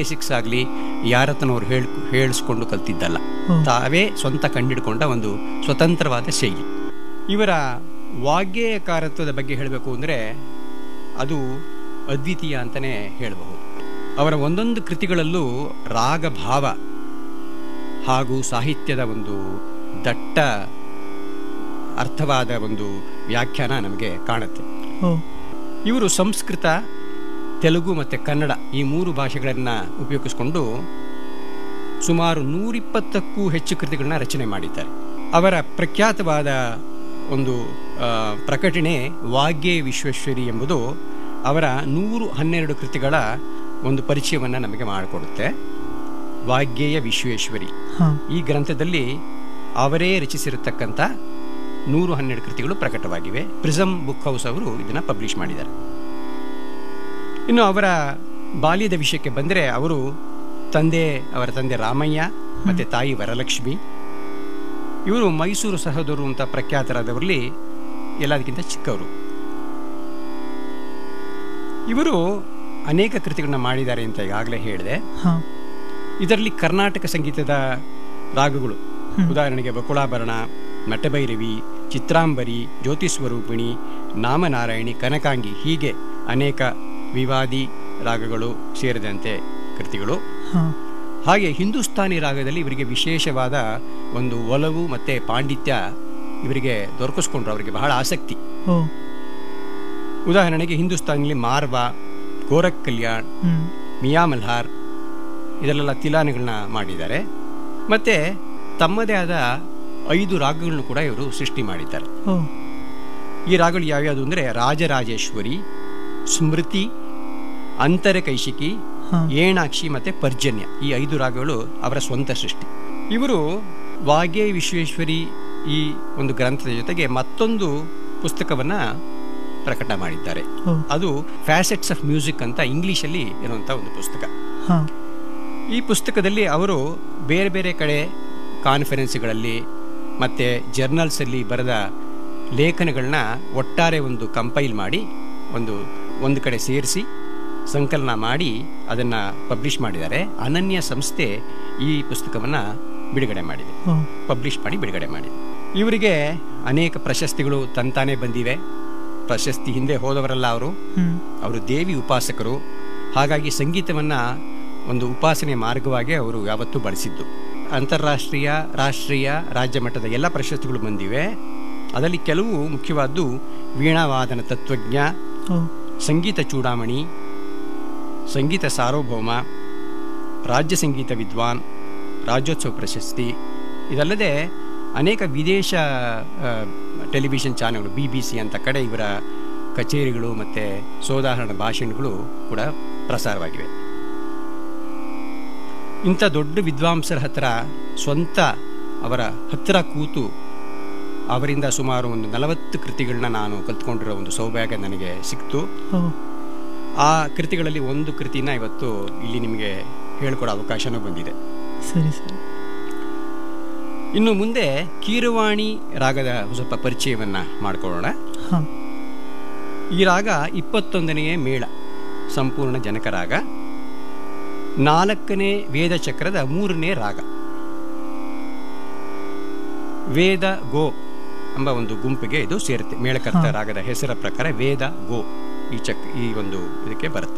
Basics ಆಗಲಿ ಯಾರತನವ್ರು ಹೇಳ್ ಹೇಳಿಸ್ಕೊಂಡು ಕಲ್ತಿದ್ದಲ್ಲ ಹ್ಮ್. ತಾವೇ ಸ್ವಂತ ಕಂಡಿಡ್ಕೊಂಡ ಒಂದು ಸ್ವತಂತ್ರವಾದ ಶೈಲಿ ಇವರ ವಾಗ್ಗೇಯಕಾರತ್ವದ ಬಗ್ಗೆ ಹೇಳಬೇಕು ಅಂದರೆ ಅದು ಅದ್ವಿತೀಯ ಅಂತಲೇ ಹೇಳಬಹುದು ಅವರ ಒಂದೊಂದು ಕೃತಿಗಳಲ್ಲೂ ರಾಗ ಭಾವ ಹಾಗೂ ಸಾಹಿತ್ಯದ ಒಂದು ದಟ್ಟ ಅರ್ಥವಾದ ಒಂದು ವ್ಯಾಖ್ಯಾನ ನಮಗೆ ಕಾಣುತ್ತೆ ಓ ಇವರು ಸಂಸ್ಕೃತ ತೆಲುಗು ಮತ್ತು ಕನ್ನಡ ಈ ಮೂರು ಭಾಷೆಗಳನ್ನು ಉಪಯೋಗಿಸಿಕೊಂಡು ಸುಮಾರು ನೂರಿಪ್ಪತ್ತಕ್ಕೂ ಹೆಚ್ಚು ಕೃತಿಗಳನ್ನ ರಚನೆ ಮಾಡಿದ್ದಾರೆ ಅವರ ಪ್ರಖ್ಯಾತವಾದ ಒಂದು ಆ, ಪ್ರಕಟಣೆ ವಾಗ್ಯೇ ವಿಶ್ವೇಶ್ವರಿ ಎಂಬುದು ಅವರ ನೂರು ಹನ್ನೆರಡು ಕೃತಿಗಳ ಒಂದು ಪರಿಚಯವನ್ನು ನಮಗೆ ಮಾಡಿಕೊಡುತ್ತೆ ವಾಗ್ಯೇಯ ವಿಶ್ವೇಶ್ವರಿ ಹಾಂ ಈ ಗ್ರಂಥದಲ್ಲಿ ಅವರೇ ರಚಿಸಿರತಕ್ಕಂಥ ನೂರು ಹನ್ನೆರಡು ಕೃತಿಗಳು ಪ್ರಕಟವಾಗಿವೆ ಪ್ರಿಸಮ್ ಬುಕ್ ಹೌಸ್ ಅವರು ಇದನ್ನು ಪಬ್ಲಿಷ್ ಮಾಡಿದ್ದಾರೆ ಇನ್ನು ಅವರ ಬಾಲ್ಯದ ವಿಷಯಕ್ಕೆ ಬಂದರೆ ಅವರು ತಂದೆ ಅವರ ತಂದೆ ರಾಮಯ್ಯ ಮತ್ತು ತಾಯಿ ವರಲಕ್ಷ್ಮಿ ಇವರು ಮೈಸೂರು ಸಹೋದರು ಅಂತ ಪ್ರಖ್ಯಾತರಾದವರಲ್ಲಿ ಎಲ್ಲದಕ್ಕಿಂತ ಚಿಕ್ಕವರು ಇವರು ಅನೇಕ ಕೃತಿಗಳನ್ನ ಮಾಡಿದ್ದಾರೆ ಅಂತ ಈಗಾಗಲೇ ಹೇಳಿದೆ ಹಾಂ ಇದರಲ್ಲಿ ಕರ್ನಾಟಕ ಸಂಗೀತದ ರಾಗಗಳು ಹ್ಮ್. ಉದಾಹರಣೆಗೆ ಬಕುಳಾಭರಣ ನಟಭೈರವಿ ಚಿತ್ರಾಂಬರಿ ಜ್ಯೋತಿಸ್ವರೂಪಿಣಿ ನಾಮನಾರಾಯಣಿ ಕನಕಾಂಗಿ ಹೀಗೆ ಅನೇಕ ವಿವಾದಿ ರಾಗಗಳು ಸೇರಿದಂತೆ ಕೃತಿಗಳು ಹಾಂ ಹಾಗೆ ಹಿಂದೂಸ್ತಾನಿ ರಾಗದಲ್ಲಿ ಇವರಿಗೆ ವಿಶೇಷವಾದ ಒಂದು ಒಲವು ಮತ್ತು ಪಾಂಡಿತ್ಯ ಇವರಿಗೆ ದೊರಕಿಸ್ಕೊಂಡ್ರು ಅವರಿಗೆ ಬಹಳ ಆಸಕ್ತಿ ಓ ಉದಾಹರಣೆಗೆ ಹಿಂದೂಸ್ತಾನಿಲಿ ಮಾರ್ವಾ ಗೋರಖ್ ಕಲ್ಯಾಣ್ ಹ್ಞೂ ಮಿಯಾ ಮಲ್ಹಾರ್ ಇದರಲ್ಲೆಲ್ಲ ತಿಲಾನಿಗಳನ್ನ ಮಾಡಿದ್ದಾರೆ ಮತ್ತು ತಮ್ಮದೇ ಆದ ಐದು ರಾಗಗಳನ್ನು ಕೂಡ ಇವರು ಸೃಷ್ಟಿ ಮಾಡಿದ್ದಾರೆ ಓ ಈ ರಾಗಗಳು ಯಾವ್ಯಾವುದು ಅಂದರೆ ರಾಜರಾಜೇಶ್ವರಿ ಸ್ಮೃತಿ ಅಂತರಕೈಶಿಕಿ ಹಾಂ ಏಣಾಕ್ಷಿ ಮತ್ತು ಪರ್ಜನ್ಯ ಈ ಐದು ರಾಗಗಳು ಅವರ ಸ್ವಂತ ಸೃಷ್ಟಿ ಇವರು ವಾಗೆ ವಿಶ್ವೇಶ್ವರಿ ಈ ಒಂದು ಗ್ರಂಥದ ಜೊತೆಗೆ ಮತ್ತೊಂದು ಪುಸ್ತಕವನ್ನು ಪ್ರಕಟ ಮಾಡಿದ್ದಾರೆ ಓ ಅದು ಫ್ಯಾಸೆಟ್ಸ್ ಆಫ್ ಮ್ಯೂಸಿಕ್ ಅಂತ ಇಂಗ್ಲೀಷಲ್ಲಿ ಇರುವಂಥ ಒಂದು ಪುಸ್ತಕ ಹಾಂ ಈ ಪುಸ್ತಕದಲ್ಲಿ ಅವರು ಬೇರೆ ಬೇರೆ ಕಡೆ ಕಾನ್ಫರೆನ್ಸ್ಗಳಲ್ಲಿ ಮತ್ತು ಜರ್ನಲ್ಸಲ್ಲಿ ಬರೆದ ಲೇಖನಗಳನ್ನ ಒಟ್ಟಾರೆ ಒಂದು ಕಂಪೈಲ್ ಮಾಡಿ ಒಂದು ಒಂದು ಕಡೆ ಸೇರಿಸಿ ಸಂಕಲನ ಮಾಡಿ ಅದನ್ನು ಪಬ್ಲಿಷ್ ಮಾಡಿದ್ದಾರೆ ಅನನ್ಯ ಸಂಸ್ಥೆ ಈ ಪುಸ್ತಕವನ್ನು ಬಿಡುಗಡೆ ಮಾಡಿದೆ ಓ ಪಬ್ಲಿಷ್ ಮಾಡಿ ಬಿಡುಗಡೆ ಮಾಡಿದೆ ಇವರಿಗೆ ಅನೇಕ ಪ್ರಶಸ್ತಿಗಳು ತಂತಾನೇ ಬಂದಿವೆ ಪ್ರಶಸ್ತಿ ಹಿಂದೆ ಹೋದವರಲ್ಲ ಅವರು ಹ್ಞೂ ಅವರು ದೇವಿ ಉಪಾಸಕರು ಹಾಗಾಗಿ ಸಂಗೀತವನ್ನು ಒಂದು ಉಪಾಸನೆ ಮಾರ್ಗವಾಗಿ ಅವರು ಯಾವತ್ತೂ ಬಳಸಿದ್ದು ಅಂತಾರಾಷ್ಟ್ರೀಯ ರಾಷ್ಟ್ರೀಯ ರಾಜ್ಯ ಮಟ್ಟದ ಎಲ್ಲ ಪ್ರಶಸ್ತಿಗಳು ಬಂದಿವೆ ಅದರಲ್ಲಿ ಕೆಲವು ಮುಖ್ಯವಾದ್ದು ವೀಣಾವಾದನ ತತ್ವಜ್ಞ ಓ ಸಂಗೀತ ಚೂಡಾಮಣಿ ಸಂಗೀತ ಸಾರ್ವಭೌಮ ರಾಜ್ಯ ಸಂಗೀತ ವಿದ್ವಾನ್ ರಾಜ್ಯೋತ್ಸವ ಪ್ರಶಸ್ತಿ ಇದಲ್ಲದೆ ಅನೇಕ ವಿದೇಶ ಆ, ಟೆಲಿವಿಷನ್ ಚಾನೆಲ್ಗಳು ಬಿ ಬಿ ಸಿ ಅಂತ ಕಡೆ ಇವರ ಕಚೇರಿಗಳು ಮತ್ತು ಸೋದಾಹರಣ ಭಾಷಣಗಳು ಕೂಡ ಪ್ರಸಾರವಾಗಿವೆ ಇಂಥ ದೊಡ್ಡ ವಿದ್ವಾಂಸರ ಹತ್ರ ಸ್ವಂತ ಅವರ ಹತ್ತಿರ ಕೂತು ಅವರಿಂದ ಸುಮಾರು ಒಂದು ನಲವತ್ತು ಕೃತಿಗಳನ್ನ ನಾನು ಕಲ್ತ್ಕೊಂಡಿರೋ ಒಂದು ಸೌಭಾಗ್ಯ ನನಗೆ ಸಿಕ್ತು ಓ ಆ ಕೃತಿಗಳಲ್ಲಿ ಒಂದು ಕೃತಿನ ಇವತ್ತು ಇಲ್ಲಿ ನಿಮಗೆ ಹೇಳ್ಕೊಡೋ ಅವಕಾಶನೂ ಬಂದಿದೆ ಸರಿ ಸರಿ ಇನ್ನು ಮುಂದೆ ಕೀರವಾಣಿ ರಾಗದ ಸ್ವಲ್ಪ ಪರಿಚಯವನ್ನು ಮಾಡಿಕೊಳ್ಳೋಣ ಹಾಂ ಈ ರಾಗ ಇಪ್ಪತ್ತೊಂದನೆಯ ಮೇಳ ಸಂಪೂರ್ಣ ಜನಕ ರಾಗ ನಾಲ್ಕನೇ ವೇದ ಚಕ್ರದ ಮೂರನೇ ರಾಗ ವೇದ ಗೋ ಎಂಬ ಒಂದು ಗುಂಪಿಗೆ ಇದು ಸೇರುತ್ತೆ ಮೇಳಕರ್ತ ಹಾ. ರಾಗದ ಹೆಸರ ಪ್ರಕಾರ ವೇದ ಗೋ ಈ ಚಕ್ ಈ ಒಂದು ಇದಕ್ಕೆ ಬರುತ್ತೆ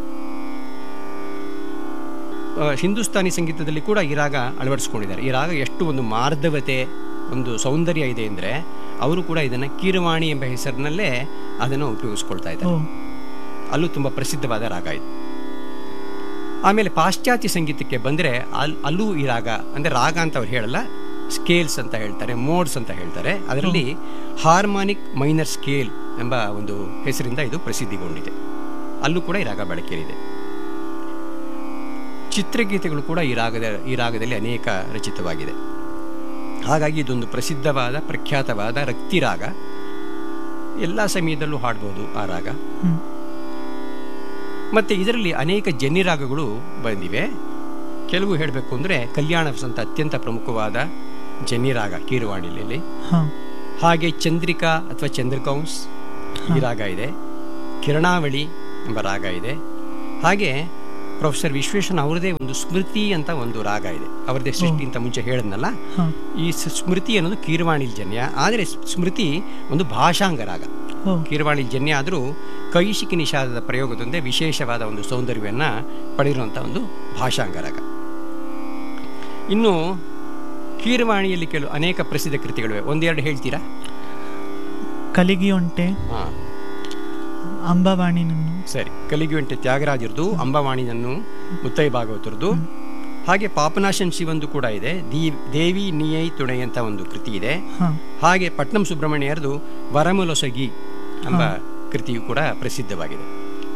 ಆ, ಹಿಂದೂಸ್ತಾನಿ ಸಂಗೀತದಲ್ಲಿ ಕೂಡ ಈ ರಾಗ ಅಳವಡಿಸ್ಕೊಂಡಿದ್ದಾರೆ ಈ ರಾಗ ಎಷ್ಟು ಒಂದು ಮಾರ್ಧವತೆ ಒಂದು ಸೌಂದರ್ಯ ಇದೆ ಅಂದರೆ ಅವರು ಕೂಡ ಇದನ್ನು ಕೀರವಾಣಿ ಎಂಬ ಹೆಸರಿನಲ್ಲೇ ಅದನ್ನು ಉಪಯೋಗಿಸ್ಕೊಳ್ತಾ ಓ ಇದ್ದಾರೆ ಅಲ್ಲೂ ತುಂಬ ಪ್ರಸಿದ್ಧವಾದ ರಾಗ ಇದು ಆಮೇಲೆ ಪಾಶ್ಚಾತ್ಯ ಸಂಗೀತಕ್ಕೆ ಬಂದರೆ ಅಲ್ ಅಲ್ಲೂ ಈ ರಾಗ ಅಂದರೆ ರಾಗ ಅಂತ ಅವ್ರು ಹೇಳಲ್ಲ ಸ್ಕೇಲ್ಸ್ ಅಂತ ಹೇಳ್ತಾರೆ ಮೋಡ್ಸ್ ಅಂತ ಹೇಳ್ತಾರೆ ಅದರಲ್ಲಿ ಹಾರ್ಮಾನಿಕ್ ಮೈನರ್ ಸ್ಕೇಲ್ ಎಂಬ ಒಂದು ಹೆಸರಿಂದ ಇದು ಪ್ರಸಿದ್ಧಿಗೊಂಡಿದೆ ಅಲ್ಲೂ ಕೂಡ ಈ ರಾಗ ಬಳಕೆಯಲ್ಲಿದೆ ಚಿತ್ರಗೀತೆಗಳು ಕೂಡ ಈ ರಾಗದ ಈ ರಾಗದಲ್ಲಿ ಅನೇಕ ರಚಿತವಾಗಿದೆ ಹಾಗಾಗಿ ಇದೊಂದು ಪ್ರಸಿದ್ಧವಾದ ಪ್ರಖ್ಯಾತವಾದ ರಕ್ತಿ ರಾಗ ಎಲ್ಲ ಸಮಯದಲ್ಲೂ ಹಾಡ್ಬೋದು ಆ ರಾಗ ಹ್ಞೂ ಮತ್ತು ಇದರಲ್ಲಿ ಅನೇಕ ಜನ್ನಿ ರಾಗಗಳು ಬಂದಿವೆ ಕೆಲವು ಹೇಳಬೇಕು ಅಂದರೆ ಕಲ್ಯಾಣ ವಸಂತ ಅತ್ಯಂತ ಪ್ರಮುಖವಾದ ಜನ್ನಿ ರಾಗ ಕೀರವಾಣಿಯಲ್ಲಿ ಹಾಂ ಹಾಗೆ ಚಂದ್ರಿಕಾ ಅಥವಾ ಚಂದ್ರಕೌಂಸ್ ಈ ರಾಗ ಇದೆ ಕಿರಣಾವಳಿ ಎಂಬ ರಾಗ ಇದೆ ಹಾಗೆ ಪ್ರೊಫೆಸರ್ ವಿಶ್ವೇಶ್ವರನ್ ಅವರದೇ ಒಂದು ಸ್ಮೃತಿ ಅಂತ ಒಂದು ರಾಗ ಇದೆ ಅವರದೇ ಸೃಷ್ಟಿ ಅಂತ ಮುಂಚೆ ಹೇಳಿದ್ನಲ್ಲ ಹಾ ಈ ಸ್- ಸ್ಮೃತಿ ಅನ್ನೋದು ಕೀರ್ವಾಣಿಲ್ ಆದರೆ ಸ್ಮೃತಿ ಒಂದು ಭಾಷಾಂಗ ರಾಗ ಓ ಕೀರ್ವಾಣಿ ಜನ್ಯ ಆದರೂ ಕೈಶಿಕಿ ನಿಷಾದದ ಪ್ರಯೋಗದೊಂದೇ ವಿಶೇಷವಾದ ಒಂದು ಸೌಂದರ್ಯವನ್ನು ಪಡೆದಿರುವಂಥ ಒಂದು ಭಾಷಾಂಗ ರಾಗ ಇನ್ನು ಕೀರ್ವಾಣಿಯಲ್ಲಿ ಕೆಲವು ಅನೇಕ ಪ್ರಸಿದ್ಧ ಕೃತಿಗಳಿವೆ ಒಂದೆರಡು ಹೇಳ್ತೀರಾ ಕಲಿಗಿ ಒಂಟೆ ಹಾಂ ಅಂಬವಾಣಿ ನನ್ನು ಸರಿ ಕಲಿಗುವೆಂಟೆ ತ್ಯಾಗರಾಜರದು ಅಂಬವಾಣಿನನ್ನು ಮುತ್ತೈ ಭಾಗವತರದು ಹಾಗೆ ಪಾಪನಾಶನ್ ಶಿವಂದು ಕೂಡ ಇದೆ ದಿ ದೇವಿ ನಿಯೈ ತುಣೈ ಅಂತ ಒಂದು ಕೃತಿ ಇದೆ ಹಾ ಹಾಗೆ ಪಟ್ನಂ ಸುಬ್ರಹ್ಮಣ್ಯರದು ವರಮುಲೊಸಗಿ ಎಂಬ ಕೃತಿಯು ಕೂಡ ಪ್ರಸಿದ್ಧವಾಗಿದೆ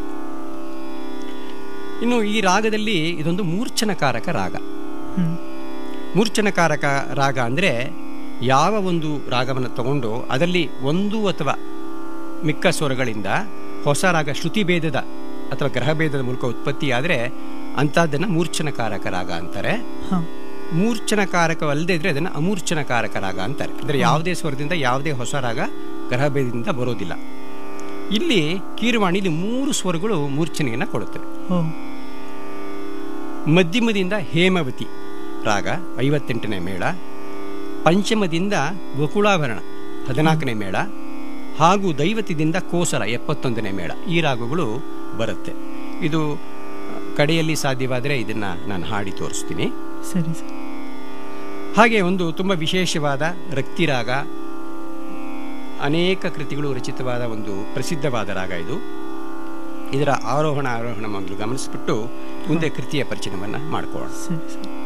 ಇನ್ನು ಈ ರಾಗದಲ್ಲಿ ಇದೊಂದು ಮೂರ್ಛನಕಾರಕ ರಾಗ ಹ್ಮ್ ಮೂರ್ಛನಕಾರಕ ರಾಗ ಅಂದರೆ ಯಾವ ಒಂದು ರಾಗವನ್ನು ತಗೊಂಡು ಅದರಲ್ಲಿ ಒಂದು ಅಥವಾ ಮಿಕ್ಕ ಸ್ವರಗಳಿಂದ ಹೊಸ ರಾಗ ಶ್ರುತಿಭೇದದ ಅಥವಾ ಗ್ರಹಭೇದದ ಮೂಲಕ ಉತ್ಪತ್ತಿಯಾದರೆ ಅಂಥದ್ದನ್ನು ಮೂರ್ಛನಕಾರಕ ರಾಗ ಅಂತಾರೆ ಹಾ ಮೂರ್ಛನಕಾರಕವಲ್ಲದೆ ಇದ್ರೆ ಅದನ್ನು ಅಮೂರ್ಛನಕಾರಕ ರಾಗ ಅಂತಾರೆ ಅಂದರೆ ಯಾವುದೇ ಸ್ವರದಿಂದ ಯಾವುದೇ ಹೊಸ ರಾಗ ಗ್ರಹಭೇದದಿಂದ ಬರೋದಿಲ್ಲ ಇಲ್ಲಿ ಕೀರವಾಣಿಲಿ ಮೂರು ಸ್ವರಗಳು ಮೂರ್ಛನೆಯನ್ನು ಕೊಡುತ್ತವೆ ಓ ಮಧ್ಯಮದಿಂದ ಹೇಮವತಿ ರಾಗ ಐವತ್ತೆಂಟನೇ ಮೇಳ ಪಂಚಮದಿಂದ ಗೋಕುಳಾಭರಣ ಹದಿನಾಲ್ಕನೇ ಮೇಳ ಹಾಗೂ ದೈವತಿದಿಂದ ಕೋಸಲ ಎಪ್ಪತ್ತೊಂದನೇ ಮೇಳ ಈ ರಾಗಗಳು ಬರುತ್ತೆ ಇದು ಆ, ಕಡೆಯಲ್ಲಿ ಸಾಧ್ಯವಾದರೆ ಇದನ್ನು ನಾನು ಹಾಡಿ ತೋರಿಸ್ತೀನಿ ಸರಿ ಸರಿ ಹಾಗೆ ಒಂದು ತುಂಬ ವಿಶೇಷವಾದ ರಕ್ತಿರಾಗ ಅನೇಕ ಕೃತಿಗಳು ರಚಿತವಾದ ಒಂದು ಪ್ರಸಿದ್ಧವಾದ ರಾಗ ಇದು ಇದರ ಆರೋಹಣ ಆರೋಹಣ ಮೊದಲು ಗಮನಿಸ್ಬಿಟ್ಟು ಮುಂದೆ ಕೃತಿಯ ಪರಿಚಯವನ್ನು ಮಾಡ್ಕೊಳ್ಳೋಣ ಸರಿ ಸರಿ